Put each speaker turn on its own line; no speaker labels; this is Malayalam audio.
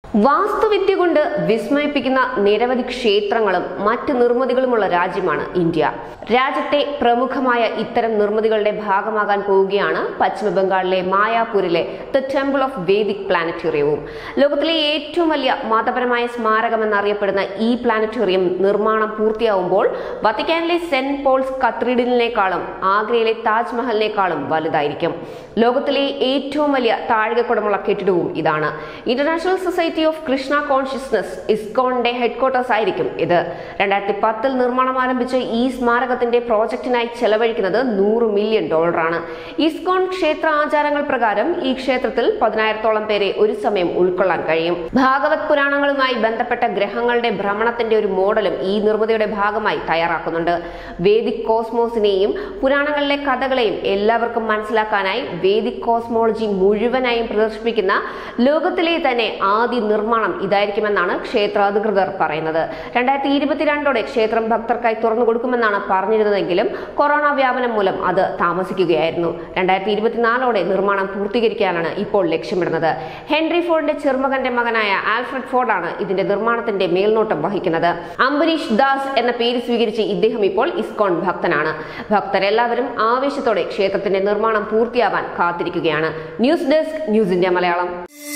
വാസ്തുവിദ്യ കൊണ്ട് വിസ്മയിപ്പിക്കുന്ന നിരവധി ക്ഷേത്രങ്ങളും മറ്റ് നിർമ്മിതികളുമുള്ള രാജ്യമാണ് ഇന്ത്യ രാജ്യത്തെ പ്രമുഖമായ ഇത്തരം നിർമ്മിതികളുടെ ഭാഗമാകാൻ പോവുകയാണ് പശ്ചിമ ബംഗാളിലെ മായാപൂരിലെ ദ ടെമ്പിൾ ഓഫ് വേദിക് പ്ലാനറ്റോറിയവും ലോകത്തിലെ ഏറ്റവും വലിയ മതപരമായ സ്മാരകം എന്നറിയപ്പെടുന്ന ഈ പ്ലാനറ്റോറിയം നിർമ്മാണം പൂർത്തിയാവുമ്പോൾ വത്തിക്കാനിലെ സെന്റ് പോൾസ് കത്തീഡ്രലിനേക്കാളും ആഗ്രയിലെ താജ്മഹലിനേക്കാളും വലുതായിരിക്കും ലോകത്തിലെ ഏറ്റവും വലിയ താഴികക്കുടമുള്ള കെട്ടിടവും ഇതാണ് international society of Krishna consciousness ഇസ്കോണിന്റെ ഹെഡ്ക്വാർട്ടേഴ്സ് ആയിരിക്കും ഇത് രണ്ടായിരത്തി പത്തിൽ നിർമ്മാണം ആരംഭിച്ച ഈ സ്മാരകത്തിന്റെ പ്രോജക്റ്റിനായി ചെലവഴിക്കുന്നത് നൂറ് മില്യൺ ഡോളറാണ് ഇസ്കോൺ ക്ഷേത്ര ആചാരങ്ങൾ പ്രകാരം ഈ ക്ഷേത്രത്തിൽ പതിനായിരത്തോളം പേരെ ഒരു സമയം ഉൾക്കൊള്ളാൻ കഴിയും ഭാഗവത് പുരാണങ്ങളുമായി ബന്ധപ്പെട്ട ഗ്രഹങ്ങളുടെ ഭ്രമണത്തിന്റെ ഒരു മോഡലും ഈ നിർമ്മിതിയുടെ ഭാഗമായി തയ്യാറാക്കുന്നുണ്ട് വേദിക് കോസ്മോസിനെയും പുരാണങ്ങളിലെ കഥകളെയും എല്ലാവർക്കും മനസ്സിലാക്കാനായി വേദിക് കോസ്മോളജി മുഴുവനായും പ്രദർശിപ്പിക്കുന്ന ലോകത്തിലെ തന്നെ ആദ്യ നിർമ്മാണം ഇതായിരിക്കുമെന്നാണ് ക്ഷേത്ര അധികൃതർ പറയുന്നത് രണ്ടായിരത്തി ഇരുപത്തിരണ്ടോടെ ക്ഷേത്രം ഭക്തർക്കായി തുറന്നു കൊടുക്കുമെന്നാണ് പറഞ്ഞിരുന്നതെങ്കിലും കൊറോണ വ്യാപനം മൂലം അത് താമസിക്കുകയായിരുന്നു രണ്ടായിരത്തി ഇരുപത്തിനാലോടെ നിർമ്മാണം പൂർത്തീകരിക്കാനാണ് ഇപ്പോൾ ലക്ഷ്യമിടുന്നത് ഹെൻറി ഫോർഡിന്റെ ചെറുമകന്റെ മകനായ ആൽഫ്രഡ് ഫോർഡാണ് ഇതിന്റെ നിർമ്മാണത്തിന്റെ മേൽനോട്ടം വഹിക്കുന്നത് അംബരീഷ് ദാസ് എന്ന പേര് സ്വീകരിച്ച് ഇദ്ദേഹം ഇപ്പോൾ ഇസ്കോൺ ഭക്തനാണ് ഭക്തരെല്ലാവരും ആവേശത്തോടെ ക്ഷേത്രത്തിന്റെ നിർമ്മാണം പൂർത്തിയാവാൻ കാത്തിരിക്കുകയാണ് news desk news India Malayalam